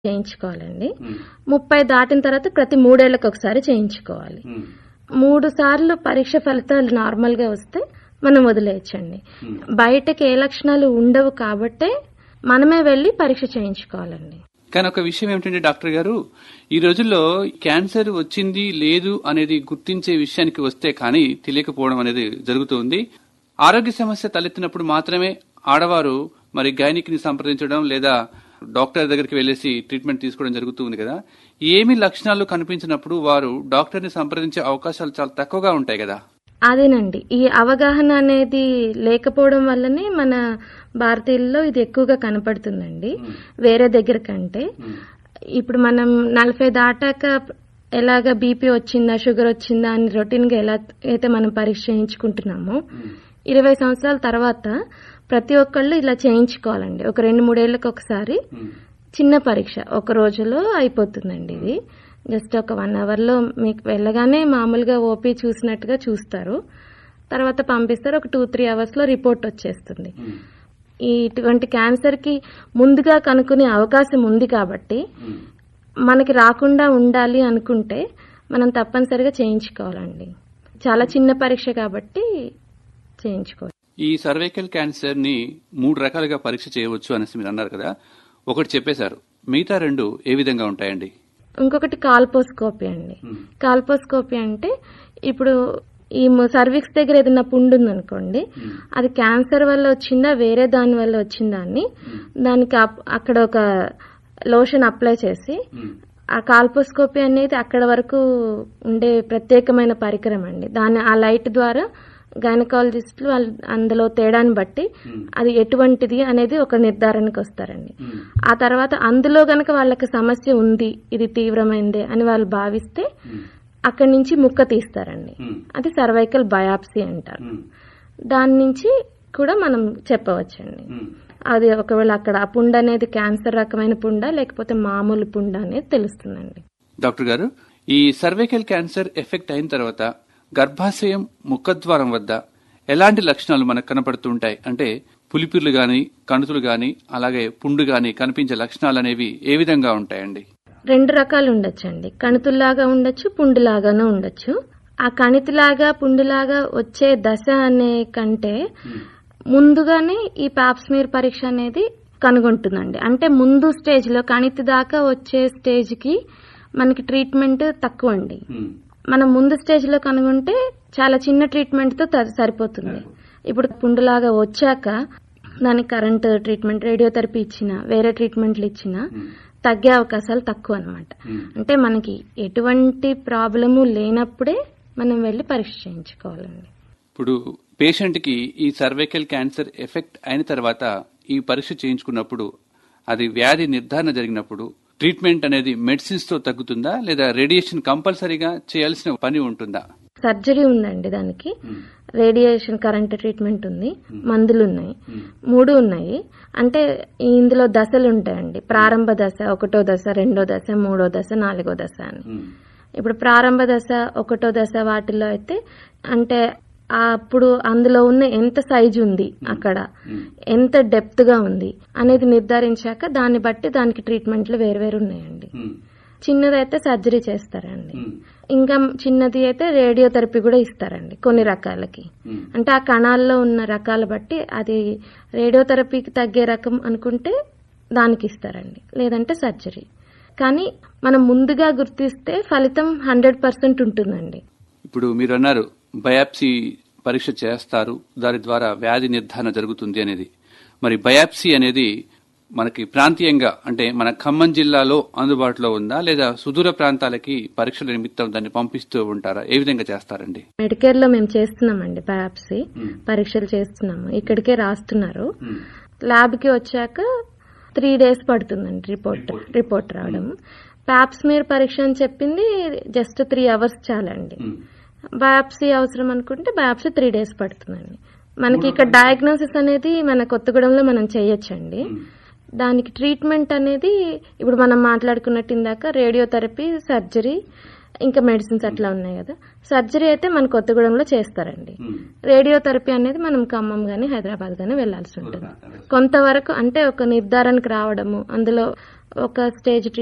చేయించుకోవాలండి ముప్పై దాటిన తర్వాత ప్రతి మూడేళ్లకు ఒకసారి చేయించుకోవాలి మూడు సార్లు పరీక్ష ఫలితాలు నార్మల్ గా వస్తే మనం వదిలేయచ్చండి బయటకి ఏ లక్షణాలు ఉండవు కాబట్టే మనమే వెళ్లి పరీక్ష చేయించుకోవాలండి కానీ ఒక విషయం ఏమిటంటే డాక్టర్ గారు ఈ రోజుల్లో క్యాన్సర్ వచ్చింది లేదు అనేది గుర్తించే విషయానికి వస్తే కానీ తెలియకపోవడం అనేది జరుగుతుంది ఆరోగ్య సమస్య తలెత్తినప్పుడు మాత్రమే ఆడవారు మరి గైనిక్ ని సంప్రదించడం లేదా డాక్టర్ దగ్గరికి వెళ్లేసి ట్రీట్మెంట్ తీసుకోవడం జరుగుతూ ఉంది కదా ఏమి లక్షణాలు కనిపించినప్పుడు వారు డాక్టర్ ని సంప్రదించే అవకాశాలు చాలా తక్కువగా ఉంటాయి కదా అదేనండి ఈ అవగాహన అనేది లేకపోవడం వల్లనే మన భారతీయుల్లో ఇది ఎక్కువగా కనపడుతుందండి వేరే దగ్గర కంటే ఇప్పుడు మనం నలభై దాటాక ఎలాగ బీపీ వచ్చిందా షుగర్ వచ్చిందా అని రొటీన్ గా ఎలా అయితే మనం పరీక్ష చేయించుకుంటున్నామో ఇరవై సంవత్సరాల తర్వాత ప్రతి ఒక్కళ్ళు ఇలా చేయించుకోవాలండి ఒక రెండు మూడేళ్లకు ఒకసారి చిన్న పరీక్ష ఒక రోజులో అయిపోతుందండి ఇది జస్ట్ ఒక వన్ అవర్ లో మీకు వెళ్ళగానే మామూలుగా ఓపీ చూసినట్టుగా చూస్తారు తర్వాత పంపిస్తారు ఒక టూ త్రీ అవర్స్ లో రిపోర్ట్ వచ్చేస్తుంది ఈ ఇటువంటి క్యాన్సర్ కి ముందుగా కనుక్కునే అవకాశం ఉంది కాబట్టి మనకి రాకుండా ఉండాలి అనుకుంటే మనం తప్పనిసరిగా చేయించుకోవాలండి చాలా చిన్న పరీక్ష కాబట్టి చేయించుకోవాలి ఈ సర్వైకల్ క్యాన్సర్ ని మూడు రకాలుగా పరీక్ష చేయవచ్చు అనేసి మీరు అన్నారు కదా ఒకటి చెప్పేశారు మిగతా రెండు ఏ విధంగా ఉంటాయండి ఇంకొకటి కాల్పోస్కోపీ అండి కాల్పోస్కోపీ అంటే ఇప్పుడు ఈ సర్విక్స్ దగ్గర ఏదైనా పుండు ఉందనుకోండి అది క్యాన్సర్ వల్ల వచ్చిందా వేరే దాని వల్ల వచ్చిందా అని దానికి అప్- అక్కడ ఒక లోషన్ అప్లై చేసి ఆ కాల్పోస్కోపీ అనేది అక్కడ వరకు ఉండే ప్రత్యేకమైన పరికరం అండి దాని ఆ లైట్ ద్వారా గైనకాలజిస్టులు వాళ్ళు అందులో తేడాన్ని బట్టి అది ఎటువంటిది అనేది ఒక నిర్ధారణకు వస్తారండి ఆ తర్వాత అందులో గనక వాళ్ళకి సమస్య ఉంది ఇది తీవ్రమైందే అని వాళ్ళు భావిస్తే అక్కడి నుంచి ముక్క తీస్తారండి అది సర్వైకల్ బయాప్సీ అంటారు దాని నుంచి కూడా మనం చెప్పవచ్చండి అది ఒకవేళ అక్కడ ఆ పుండ అనేది క్యాన్సర్ రకమైన పుండ లేకపోతే మామూలు పుండ అనేది తెలుస్తుందండి డాక్టర్ గారు ఈ సర్వైకల్ క్యాన్సర్ ఎఫెక్ట్ అయిన తర్వాత గర్భాశయం ముఖద్వారం వద్ద ఎలాంటి లక్షణాలు మనకు కనపడుతుంటాయి అంటే పులిపిర్లు గాని కణుతులు గాని అలాగే పుండు గాని కనిపించే లక్షణాలు అనేవి ఏ విధంగా ఉంటాయండి రెండు రకాలు ఉండొచ్చండి కణుతుల్లాగా ఉండొచ్చు పుండులాగానూ ఉండొచ్చు ఆ కణితిలాగా పుండులాగా వచ్చే దశ అనే కంటే ముందుగానే ఈ పాప్స్మీర్ పరీక్ష అనేది కనుగొంటుందండి అంటే ముందు స్టేజ్ లో కణితి దాకా వచ్చే స్టేజ్ కి మనకి ట్రీట్మెంట్ తక్కువ అండి మనం ముందు స్టేజ్ లో కనుగొంటే చాలా చిన్న ట్రీట్మెంట్ తో త- సరిపోతుంది ఇప్పుడు పుండులాగా వచ్చాక దానికి కరెంట్ ట్రీట్మెంట్ రేడియోథెరపీ ఇచ్చిన వేరే ట్రీట్మెంట్లు ఇచ్చినా తగ్గే అవకాశాలు తక్కువ అన్నమాట అంటే మనకి ఎటువంటి ప్రాబ్లము లేనప్పుడే మనం వెళ్లి పరీక్ష చేయించుకోవాలండి ఇప్పుడు పేషెంట్ కి ఈ సర్వైకల్ క్యాన్సర్ ఎఫెక్ట్ అయిన తర్వాత ఈ పరీక్ష చేయించుకున్నప్పుడు అది వ్యాధి నిర్ధారణ జరిగినప్పుడు ట్రీట్మెంట్ అనేది మెడిసిన్స్ తో తగ్గుతుందా లేదా రేడియేషన్ కంపల్సరీగా చేయాల్సిన పని ఉంటుందా సర్జరీ ఉందండి దానికి రేడియేషన్ కరెంట్ ట్రీట్మెంట్ ఉంది మందులు ఉన్నాయి మూడు ఉన్నాయి అంటే ఇందులో దశలు ఉంటాయండి ప్రారంభ దశ ఒకటో దశ రెండో దశ మూడో దశ నాలుగో దశ అని ఇప్పుడు ప్రారంభ దశ ఒకటో దశ వాటిల్లో అయితే అంటే ఆ అప్పుడు అందులో ఉన్న ఎంత సైజు ఉంది అక్కడ ఎంత డెప్త్ గా ఉంది అనేది నిర్ధారించాక దాన్ని బట్టి దానికి ట్రీట్మెంట్లు వేరువేరు ఉన్నాయండి చిన్నదైతే సర్జరీ చేస్తారండి ఇంకా చిన్నది అయితే రేడియోథెరపీ కూడా ఇస్తారండి కొన్ని రకాలకి అంటే ఆ కణాల్లో ఉన్న రకాల బట్టి అది రేడియోథెరపీకి తగ్గే రకం అనుకుంటే దానికి ఇస్తారండి లేదంటే సర్జరీ కానీ మనం ముందుగా గుర్తిస్తే ఫలితం హండ్రెడ్ పర్సెంట్ ఉంటుందండి ఇప్పుడు మీరు అన్నారు బయాప్సీ పరీక్ష చేస్తారు దాని ద్వారా వ్యాధి నిర్ధారణ జరుగుతుంది అనేది మరి బయాప్సీ అనేది మనకి ప్రాంతీయంగా అంటే మన ఖమ్మం జిల్లాలో అందుబాటులో ఉందా లేదా సుదూర ప్రాంతాలకి పరీక్షల నిమిత్తం దాన్ని పంపిస్తూ ఉంటారా ఏ విధంగా చేస్తారండి మెడికేర్ లో మేము చేస్తున్నామండి బయాప్సీ పరీక్షలు చేస్తున్నాము ఇక్కడికే రాస్తున్నారు ల్యాబ్ కి వచ్చాక త్రీ డేస్ పడుతుందండి రిపోర్ట్ రిపోర్ట్ రావడం ప్యాప్స్మీర్ పరీక్ష అని చెప్పింది జస్ట్ త్రీ అవర్స్ చాలండి బయాప్సీ అవసరం అనుకుంటే బయాప్సీ త్రీ డేస్ పడుతుందండి మనకి ఇక్కడ డయాగ్నోసిస్ అనేది మన కొత్తగూడెంలో మనం చేయొచ్చండి దానికి ట్రీట్మెంట్ అనేది ఇప్పుడు మనం మాట్లాడుకున్నట్టు ఇందాక రేడియోథెరపీ సర్జరీ ఇంకా మెడిసిన్స్ అట్లా ఉన్నాయి కదా సర్జరీ అయితే మన కొత్తగూడెంలో చేస్తారండి రేడియోథెరపీ అనేది మనం ఖమ్మం గానీ హైదరాబాద్ గానీ వెళ్లాల్సి ఉంటుంది కొంతవరకు అంటే ఒక నిర్ధారణకు రావడము అందులో ఒక స్టేజ్